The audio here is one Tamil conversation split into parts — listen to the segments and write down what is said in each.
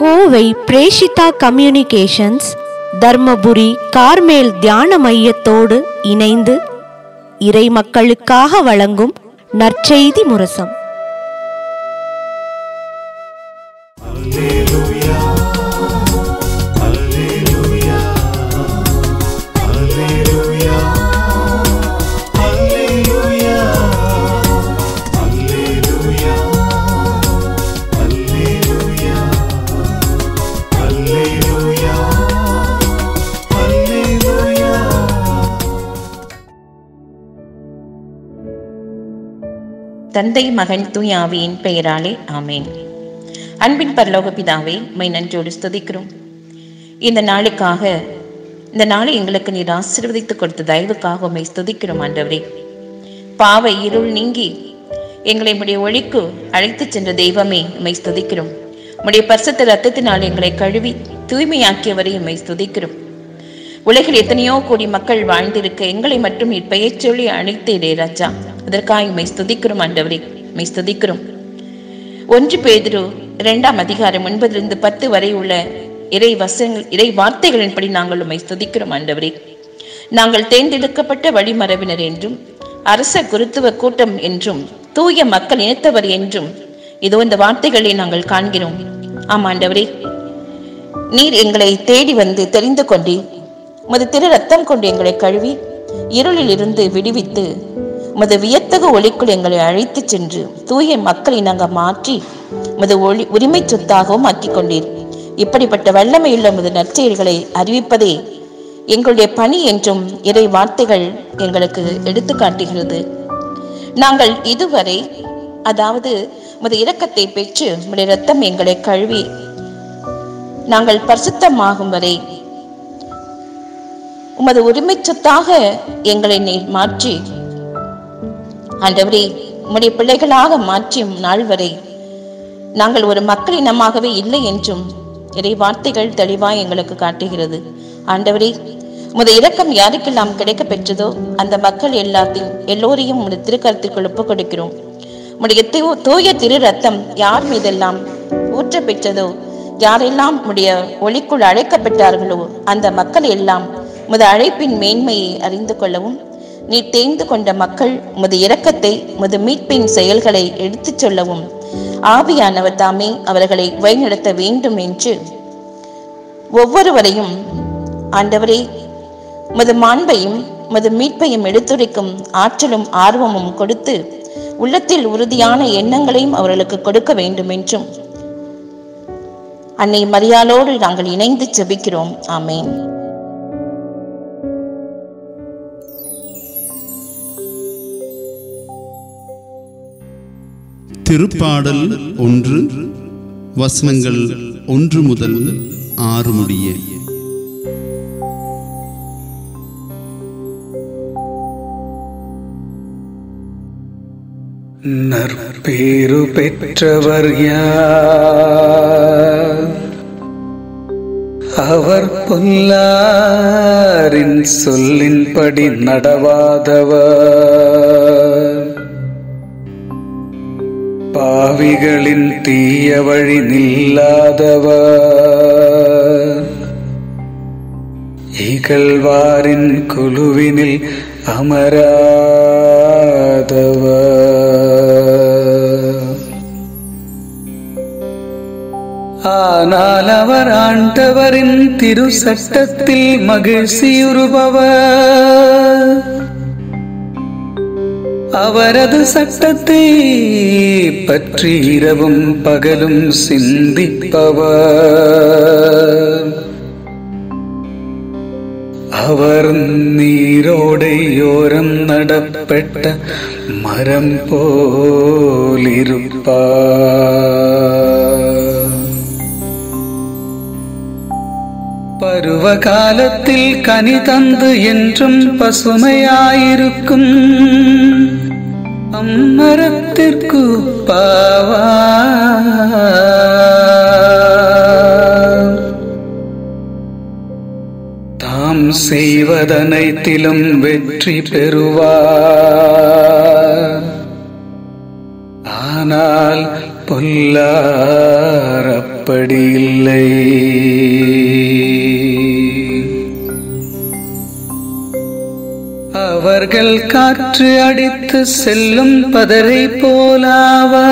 கோவை பிரேஷிதா கம்யூனிகேஷன்ஸ் தர்மபுரி கார்மேல் தியான மையத்தோடு இணைந்து இறை மக்களுக்காக வழங்கும் நற்செய்தி முரசம் தந்தை மகன் தூய் ஆவியின் பெயராலே ஆமேன் அன்பின் பரலோக பிதாவே மை நன்றோடு ஸ்துதிக்கிறோம் இந்த நாளுக்காக இந்த நாளை எங்களுக்கு நீர் ஆசீர்வதித்து கொடுத்த தயவுக்காக உம்மை ஸ்துதிக்கிறோம் ஆண்டவரே பாவ இருள் நீங்கி எங்களை உடைய ஒளிக்கு அழைத்துச் சென்ற தெய்வமே உம்மை ஸ்துதிக்கிறோம் உடைய பரிசுத்த ரத்தத்தினால் எங்களை கழுவி தூய்மையாக்கியவரை உம்மை ஸ்துதிக்கிறோம் உலகில் எத்தனையோ கோடி மக்கள் வாழ்ந்திருக்க எங்களை மட்டும் இப்பெயர் சொல்லி அழைத்தேடே ராஜா அதற்காக உம்மை ஸ்துதிக்கிறோம் ஆண்டவரே உம்மை ஸ்துதிக்கிறோம் ஒன்று பேதுரு இரண்டாம் அதிகாரம் ஒன்பதிலிருந்து பத்து வரை உள்ள இறை வசங்கள் இறை வார்த்தைகளின்படி நாங்கள் உம்மை ஸ்துதிக்கிறோம் ஆண்டவரே நாங்கள் தேர்ந்தெடுக்கப்பட்ட வழிமரபினர் என்றும் அரச குருத்துவ கூட்டம் என்றும் தூய மக்கள் இனத்தவர் என்றும் இதோ இந்த வார்த்தைகளை நாங்கள் காண்கிறோம் ஆம் ஆண்டவரே நீர் எங்களை தேடி வந்து தெரிந்து கொண்டீர் உமது திரு ரத்தம் கொண்டு எங்களை கழுவி இருளில் இருந்து விடுவித்து உமது வியத்தகு ஒளிக்குள் எங்களை அழைத்துச் சென்று தூய மக்களை நாங்கள் மாற்றி உமது ஒளி உரிமை சொத்தாகவும் ஆக்கிக் கொண்டீர் இப்படிப்பட்ட வல்லமையுள்ள உமது நற்செயல்களை அறிவிப்பதே எங்களுடைய பணி என்றும் இறை வார்த்தைகள் எங்களுக்கு எடுத்து காட்டுகிறது நாங்கள் இதுவரை அதாவது உமது இரக்கத்தை பெற்று உமது இரத்தம் எங்களை கழுவி நாங்கள் பரிசுத்தமாகும் வரை உமது உரிமை சொத்தாக எங்களை நீர் மாற்றி ஆண்டவரே உம்முடைய பிள்ளைகளாக மாற்றும் நாள் வரை நாங்கள் ஒரு மக்கள் இனமாகவே இல்லை என்றும் இறை வார்த்தைகள் தெளிவாய் எங்களுக்கு காட்டுகிறது ஆண்டவரே உமது இரக்கம் யாருக்கெல்லாம் கிடைக்க பெற்றதோ அந்த மக்கள் எல்லாத்தையும் எல்லோரையும் உமது திருக்கரத்திற்குள் ஒப்புக் கொடுக்கிறோம் உம்முடைய தூ- தூய திரு ரத்தம் யார் மீதெல்லாம் ஊற்ற பெற்றதோ யாரெல்லாம் உம்முடைய ஒளிக்குள் அழைக்கப்பட்டார்களோ அந்த மக்கள் எல்லாம் உமது அழைப்பின் மேன்மையை அறிந்து கொள்ளவும் நீ தேர்ந்து கொண்ட மக்கள் உமது இரக்கத்தை உமது மீட்பின் செயல்களை எடுத்துச் சொல்லவும் ஆவியானவர் தாமே அவர்களை வழிநடத்த வேண்டும் என்று ஒவ்வொருவரையும் ஆண்டவரே உமது மாண்பையும் உமது மீட்பையும் எடுத்துரைக்கும் ஆற்றலும் ஆர்வமும் கொடுத்து உள்ளத்தில் உறுதியான எண்ணங்களையும் அவர்களுக்கு கொடுக்க வேண்டும் என்றும் அன்னை மரியாளோடு நாங்கள் இணைந்து ஜெபிக்கிறோம் ஆமேன் திருப்பாடல் ஒன்று வசனங்கள் ஒன்று முதல் ஆறு முடிய நற்பேறு பெற்றவர் யார் அவர் பொல்லாரின் சொல்லின்படி நடவாதவர் பாவிகளின் தீய வழி நில்லாதவர் இகழ்வாரின் குழுவினில் அமராதவர் ஆனால் அவர் ஆண்டவரின் திரு சட்டத்தில் மகிழ்ச்சியுறுபவர் அவரது சட்டத்தை பற்றி இரவும் பகலும் சிந்திப்பவர் அவர் நீரோடையோரம் நடப்பட்ட மரம் போலிருப்பார் பருவ காலத்தில் கனி தந்து என்றும் பசுமையாயிருக்கும் அம்மரத்திற்கு பாவா தாம் செய்வதனைத்திலும் வெற்றி பெறுவார் ஆனால் பொல்லார் அப்ப அப்படி இல்லை அவர்கள் காற்று அடித்து செல்லும் பதரை போலாவா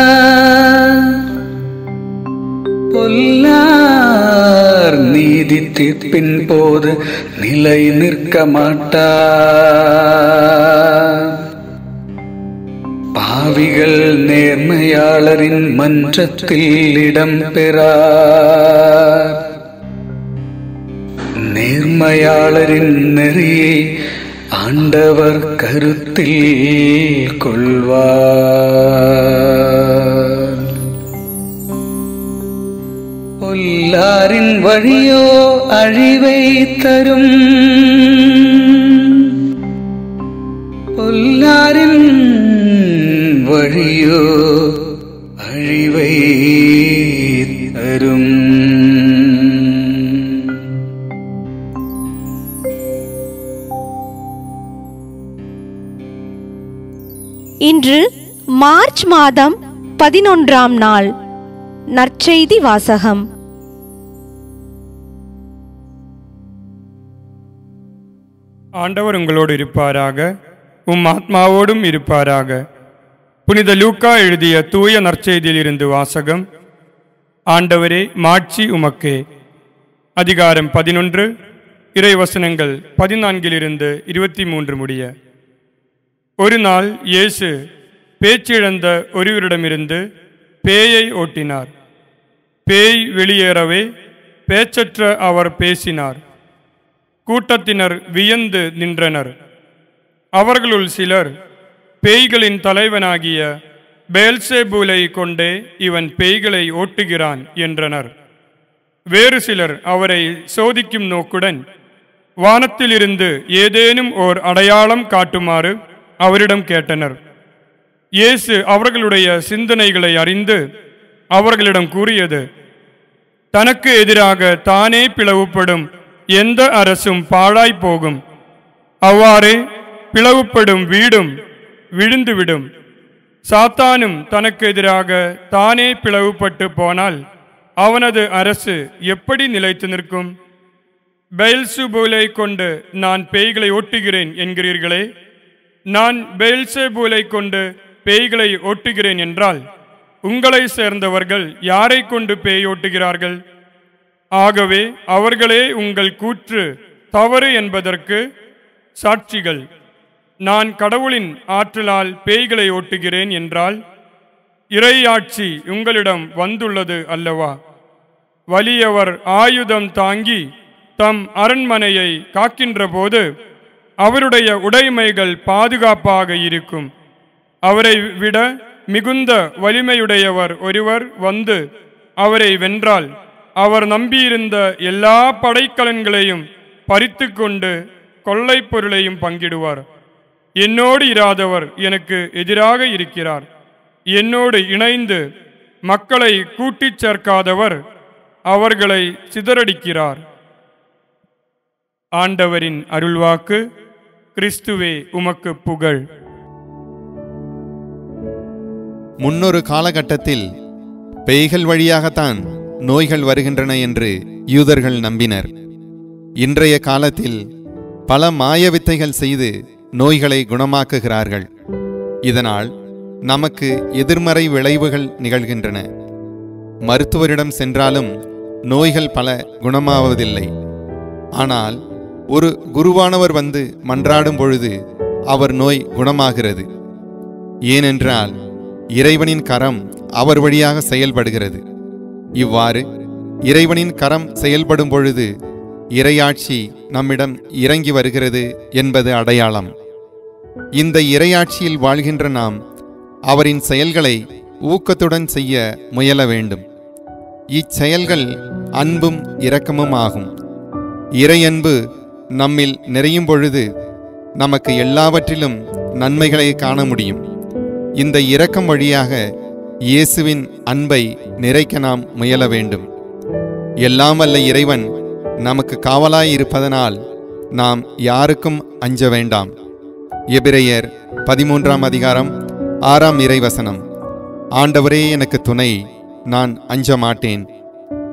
பொல்லார் நீதி தீர்ப்பின் போது நிலை நிற்க மாட்டார் பாவிகள் நேர்மையாளரின் மன்றத்தில் இடம் பெறார் நேர்மையாளரின் நெறியை ஆண்டவர் கருத்தில் கொள்வார் பொல்லாரின் வழியோ அழிவை தரும் பொல்லாரின் வழியோ அழிவை தரும் இன்று மார்ச் மாதம் பதினொன்றாம் நாள் நற்செய்தி வாசகம் ஆண்டவர் உங்களோடு இருப்பாராக உம் ஆத்மாவோடும் இருப்பாராக புனித லூக்கா எழுதிய தூய நற்செய்தியிலிருந்து வாசகம் ஆண்டவரே மாட்சி உமக்கே அதிகாரம் பதினொன்று இறைவசனங்கள் பதினான்கிலிருந்து இருபத்தி மூன்று முடிய ஒரு நாள் இயேசு பேச்சிழந்த ஒருவரிடமிருந்து பேயை ஓட்டினார் பேய் வெளியேறவே பேச்சற்ற அவர் பேசினார் கூட்டத்தினர் வியந்து நின்றனர் அவர்களுள் சிலர் பேய்களின் தலைவனாகிய பேல்சேபூலை கொண்டே இவன் பேய்களை ஓட்டுகிறான் என்றனர் வேறு சிலர் அவரை சோதிக்கும் நோக்குடன் வானத்திலிருந்து ஏதேனும் ஓர் அடையாளம் காட்டுமாறு அவரிடம் கேட்டனர் இயேசு அவர்களுடைய சிந்தனைகளை அறிந்து அவர்களிடம் கூறியது தனக்கு எதிராக தானே பிளவுபடும் எந்த அரசும் பாழாய் போகும் அவ்வாறே பிளவுபடும் வீடும் விழுந்துவிடும் சாத்தானும் தனக்கு எதிராக தானே பிளவுபட்டு போனால் அவனது அரசு எப்படி நிலைத்து நிற்கும் பெயல்சுபூலை கொண்டு நான் பேய்களை ஓட்டுகிறேன் என்கிறீர்களே நான் பெயல்செபூலை கொண்டு பேய்களை ஓட்டுகிறேன் என்றால் உங்களை சேர்ந்தவர்கள் யாரை கொண்டு பேய் ஓட்டுகிறார்கள் ஆகவே அவர்களே உங்கள் கூற்று தவறு என்பதற்கு சாட்சிகள் நான் கடவுளின் ஆற்றலால் பேய்களை ஓட்டுகிறேன் என்றால் இறையாட்சி உங்களிடம் வந்துள்ளது அல்லவா வலியவர் ஆயுதம் தாங்கி தம் அரண்மனையை காக்கின்ற போது அவருடைய உடைமைகள் பாதுகாப்பாக இருக்கும் அவரை விட மிகுந்த வலிமையுடையவர் ஒருவர் வந்து அவரை வென்றால் அவர் நம்பியிருந்த எல்லா படைக்கலன்களையும் பறித்து கொண்டு கொள்ளைப் பொருளையும் பங்கிடுவார் என்னோடு இராதவர் எனக்கு எதிராக இருக்கிறார் என்னோடு இணைந்து மக்களை கூட்டிச் சேர்க்காதவர் அவர்களை சிதறடிக்கிறார் ஆண்டவரின் அருள்வாக்கு கிறிஸ்துவே உமக்கு புகழ் முன்னொரு காலகட்டத்தில் பேய்கள் வழியாகத்தான் நோய்கள் வருகின்றன என்று யூதர்கள் நம்பினர் இன்றைய காலத்தில் பல மாய வித்தைகள் செய்து நோய்களை குணமாக்குகிறார்கள் இதனால் நமக்கு எதிர்மறை விளைவுகள் நிகழ்கின்றன மருத்துவரிடம் சென்றாலும் நோய்கள் பல குணமாவதில்லை ஆனால் ஒரு குருவானவர் வந்து மன்றாடும் பொழுது அவர் நோய் குணமாகிறது ஏனென்றால் இறைவனின் கரம் அவர் வழியாக செயல்படுகிறது இவ்வாறு இறைவனின் கரம் செயல்படும் பொழுது இறையாட்சி நம்மிடம் இறங்கி வருகிறது என்பது அடையாளம் இந்த இறையாட்சியில் வாழ்கின்ற நாம் அவரின் செயல்களை ஊக்கத்துடன் செய்ய முயல வேண்டும் இச்செயல்கள் அன்பும் இரக்கமும் ஆகும் இறையன்பு நம்மில் நிறையும் பொழுது நமக்கு எல்லாவற்றிலும் நன்மைகளை காண முடியும் இந்த இரக்கம் வழியாக இயேசுவின் அன்பை நிறைக்க நாம் முயல வேண்டும் எல்லாம் வல்ல இறைவன் நமக்கு காவலாய் இருப்பதனால் நாம் யாருக்கும் அஞ்ச வேண்டாம் எபிரெயர் பதிமூன்றாம் அதிகாரம் ஆறாம் இறைவசனம் ஆண்டவரே எனக்கு துணை நான் அஞ்ச மாட்டேன்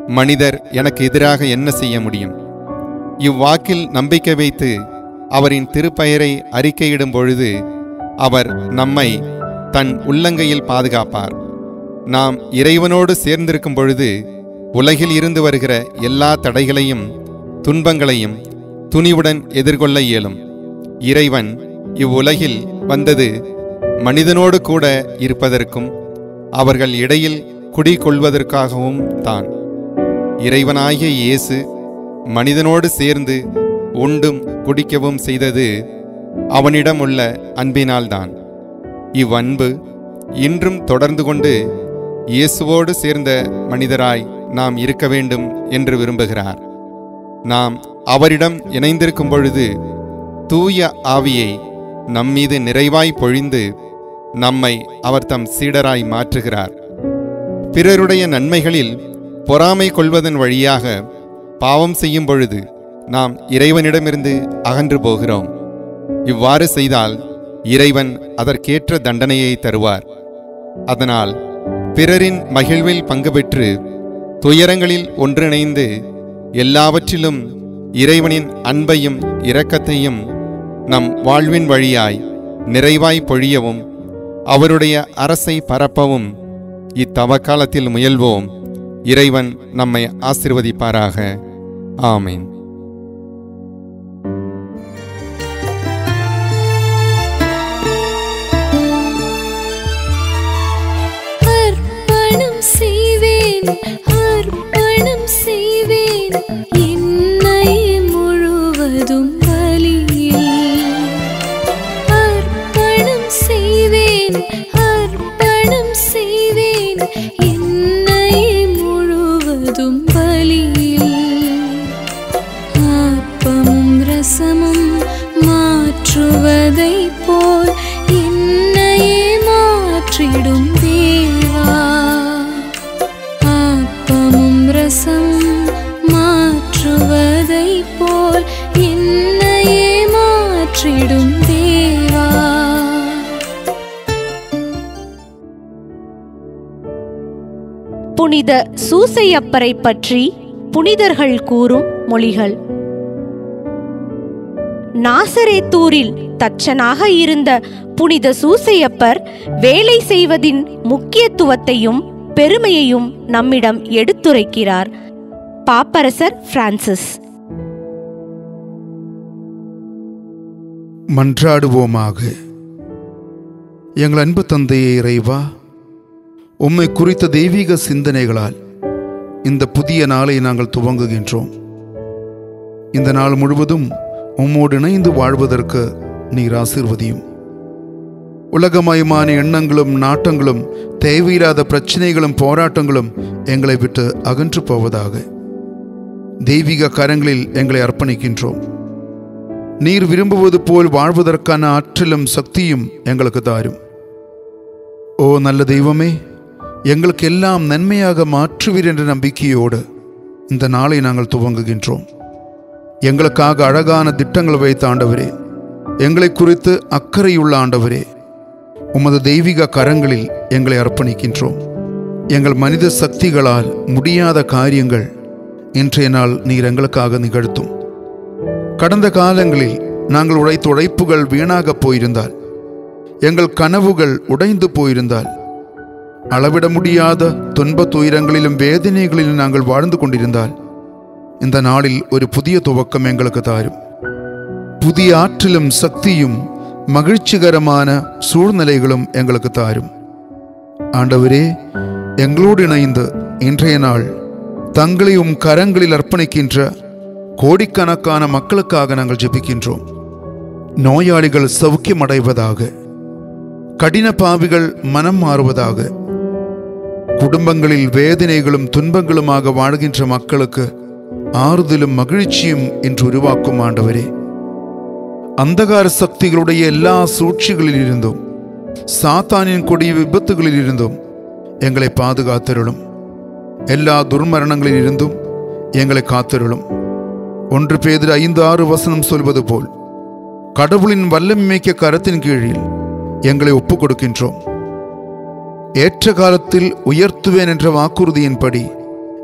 மனிதர் எனக்கு எதிராக என்ன செய்ய முடியும் இவ்வாக்கில் நம்பிக்கை வைத்து அவரின் திருப்பெயரை அறிக்கையிடும் பொழுது அவர் நம்மை தன் உள்ளங்கையில் பாதுகாப்பார் நாம் இறைவனோடு சேர்ந்திருக்கும் பொழுது உலகில் இருந்து வருகிற எல்லா தடைகளையும் துன்பங்களையும் துணிவுடன் எதிர்கொள்ள இயலும் இறைவன் இவ்வுலகில் வந்தது மனிதனோடு கூட இருப்பதற்கும் அவர்கள் இடையில் குடிகொள்வதற்காகவும் தான் இறைவனாகிய இயேசு மனிதனோடு சேர்ந்து உண்டும் குடிக்கவும் செய்தது அவனிடம் உள்ள அன்பினால்தான் இவ்வன்பு இன்றும் தொடர்ந்து கொண்டு இயேசுவோடு சேர்ந்த மனிதராய் நாம் இருக்க வேண்டும் என்று விரும்புகிறார் நாம் அவரிடம் இணைந்திருக்கும் பொழுது தூய ஆவியை நம்மீது நிறைவாய் பொழிந்து நம்மை அவர் தம் சீடராய் மாற்றுகிறார் பிறருடைய நன்மைகளில் பொறாமை கொள்வதன் வழியாக பாவம் செய்யும் பொழுது நாம் இறைவனிடமிருந்து அகன்று போகிறோம் இவ்வாறு செய்தால் இறைவன் அதற்கேற்ற தண்டனையை தருவார் அதனால் பிறரின் மகிழ்வில் பங்கு பெற்று துயரங்களில் ஒன்றிணைந்து எல்லாவற்றிலும் இறைவனின் அன்பையும் இரக்கத்தையும் நம் வாழ்வின் வழியாய் நிறைவாய் பொழியவும் அவருடைய அரசை பரப்பவும் இத்தவக்காலத்தில் முயல்வோம் இறைவன் நம்மை ஆசிர்வதிப்பாராக ஆமீன் அர்ப்பணம் செய்வேன் அர்ப்பணம் செய்வேன் என்னை முழுவதும் பலியில் அர்ப்பணம் செய்வேன் அர்ப்பணம் செய்வேன் என்னை முழுவதும் பலியில் அப்பமும் ரசமும் மாற்றுவதைப் போல் என்னையே மாற்றிடும் தேவா அப்பமும் ரசமும் மாற்றுவதைப் போல் என்னையே மாற்றிடும் தேவா புனித சூசையப்பரை பற்றி புனிதர்கள் கூறும் மொழிகள் நாசரேத்தூரில் தச்சனாக இருந்த புனித சூசையப்பர் வேலை செய்வதின் முக்கியத்துவத்தையும் பெருமையையும் நம்மிடம் எடுத்துரைக்கிறார் பாப்பரசர் பிரான்சிஸ் மன்றாடுவோமாக எங்கள் அன்பு தந்தையே இறைவா உம்மை குறித்த தெய்வீக சிந்தனைகளால் இந்த புதிய நாளை நாங்கள் துவங்குகின்றோம் இந்த நாள் முழுவதும் உம்மோடு இணைந்து வாழ்வதற்கு நீர் ஆசீர்வதியும் உலகமயமான எண்ணங்களும் நாட்டங்களும் தேவையில்லாத பிரச்சனைகளும் போராட்டங்களும் எங்களை விட்டு அகன்று போவதாக தெய்வீக கரங்களில் எங்களை அர்ப்பணிக்கின்றோம் நீர் விரும்புவது போல் வாழ்வதற்கான ஆற்றலும் சக்தியும் எங்களுக்கு தாரும் ஓ நல்ல தெய்வமே எங்களுக்கு எல்லாம் நன்மையாக மாற்றுவீர் என்ற நம்பிக்கையோடு இந்த நாளை நாங்கள் துவங்குகின்றோம் எங்களுக்காக அழகான திட்டங்கள் வைத்த ஆண்டவரே எங்களை குறித்து அக்கறையுள்ள ஆண்டவரே உமது தெய்வீக கரங்களில் எங்களை அர்ப்பணிக்கின்றோம் எங்கள் மனித சக்திகளால் முடியாத காரியங்கள் இன்றைய நாள் நீர் எங்களுக்காக நிகழ்த்தும் கடந்த காலங்களில் நாங்கள் உழைத்த உழைப்புகள் வீணாகப் போயிருந்தால் எங்கள் கனவுகள் உடைந்து போயிருந்தால் அளவிட முடியாத துன்பத் துயரங்களிலும் வேதனைகளிலும் நாங்கள் வாழ்ந்து கொண்டிருந்தால் இந்த நாளில் ஒரு புதிய துவக்கம் எங்களுக்கு தாரும் புதிய ஆற்றலும் சக்தியும் மகிழ்ச்சிகரமான சூழ்நிலைகளும் எங்களுக்கு தாரும் ஆண்டவரே எங்களோடு இணைந்து இன்றைய நாள் தங்களை உம் கரங்களில் அர்ப்பணிக்கின்ற கோடிக்கணக்கான மக்களுக்காக நாங்கள் ஜெபிக்கின்றோம் நோயாளிகள் சௌக்கியமடைவதாக கடின பாவிகள் மனம் மாறுவதாக குடும்பங்களில் வேதனைகளும் துன்பங்களுமாக வாழ்கின்ற மக்களுக்கு ஆறுதலும் மகிழ்ச்சியும் இன்று உருவாக்கும் ஆண்டவரே அந்தகார சக்திகளுடைய எல்லா சூழ்ச்சிகளில் இருந்தும் சாத்தானின் கொடிய விபத்துகளில் இருந்தும் எங்களை பாதுகாத்தருளும் எல்லா துர்மரணங்களில் இருந்தும் எங்களை காத்தருளும் ஒன்று பேதில் ஐந்து ஆறு வசனம் சொல்வது போல் கடவுளின் வல்லமிக்க கரத்தின் கீழில் எங்களை ஒப்புக் கொடுக்கின்றோம் ஏற்ற காலத்தில் உயர்த்துவேன் என்ற வாக்குறுதியின்படி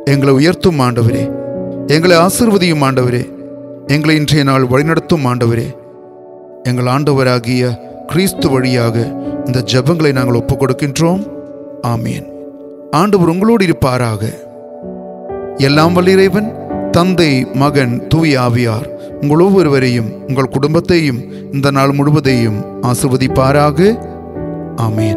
எங்களை உயர்த்தும் ஆண்டவரே எங்களை ஆசிர்வதியும் ஆண்டவரே எங்களை இன்றைய நாள் வழிநடத்தும் ஆண்டவரே எங்கள் ஆண்டவராகிய கிறிஸ்து வழியாக இந்த ஜெபங்களை நாங்கள் ஒப்புக் கொடுக்கின்றோம் ஆமீன் ஆண்டவர் உங்களோடு இருப்பாராக எல்லாம் வல்லிறைவன் தந்தை மகன் தூய ஆவியார் உங்கள் ஒவ்வொருவரையும் உங்கள் குடும்பத்தையும் இந்த நாள் முழுவதையும் ஆசிர்வதிப்பாராக ஆமீன்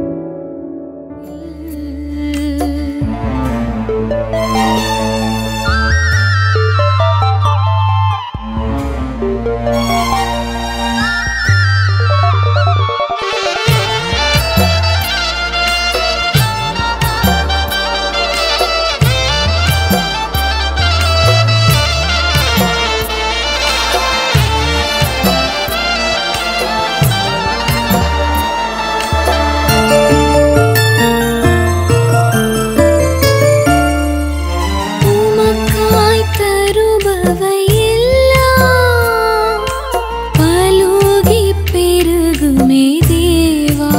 உமக்காய் தருபவை எல்லாம் பலுகி பெருகுமே தேவா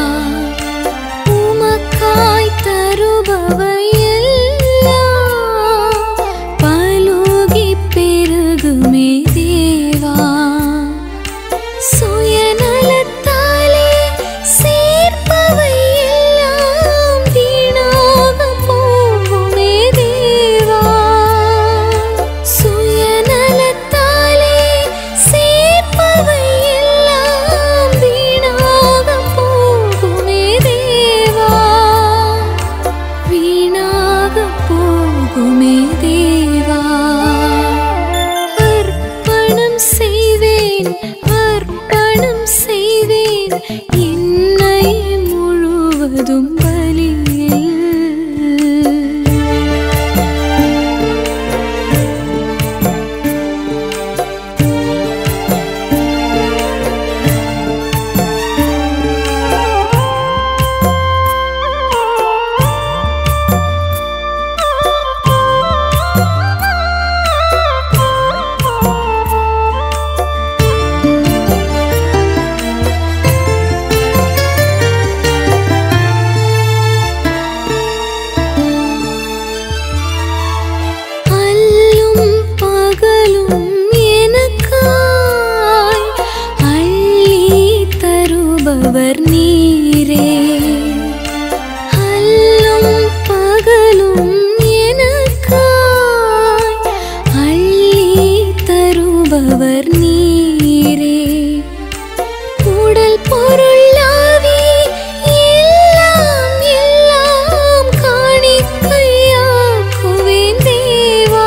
உமக்காய் தருபவை எல்லாம் பலுகி பெருகுமே தேவா சுயநலத்தாலே சேர்ப்பவை எல்லாம் வீணாக போகுமே தேவா சுயநலத்தாலே சேர்ப்பவை எல்லாம் வீணாக போகுமே தேவா வீணாக போகுமே தேவா அர்ப்பணம் செய்வேன் அர்ப்பணம் செய்வேன் என்னை முழுவதும் பலியில் அல்லும் பகலும் எனக்காய் அள்ளி தருபவர் நீரே அல்லும் பகலும் எனக்காய் அள்ளி தருபவர் நீரே உடல் பொருளாவி எல்லாம் எல்லாம் காணிக்கையாக்குவேன் தேவா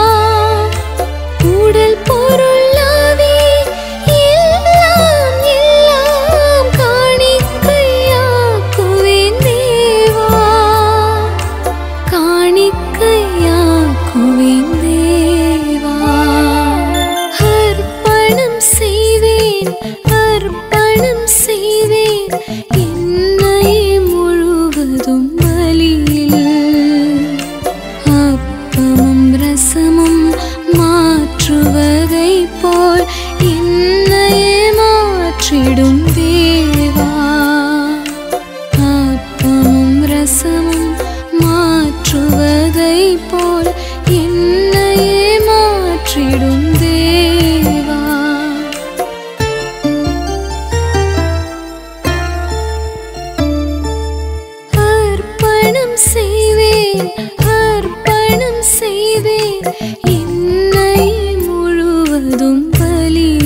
உடல் பொருளாவி எல்லாம் எல்லாம் காணிக்கையாக்குவேன் தேவா காணிக்கையாக்குவேன் தேவா அர்ப்பணம் செய்வேன் அர்ப்பணம் செய்வேன் என்னை முழுவதும் பலியில் அப்பமும் ரசமும் மாற்றுவதை போல் என்னையே மாற்றிடும் தேவா அப்பமும் ரசமும் மாற்றுவதை போல் என்னையே மாற்றிடும் தேவா அர்ப்பணம் செய்வேன் அர்ப்பணம் செய்வேன் என்னை முழுவதும் பலியில்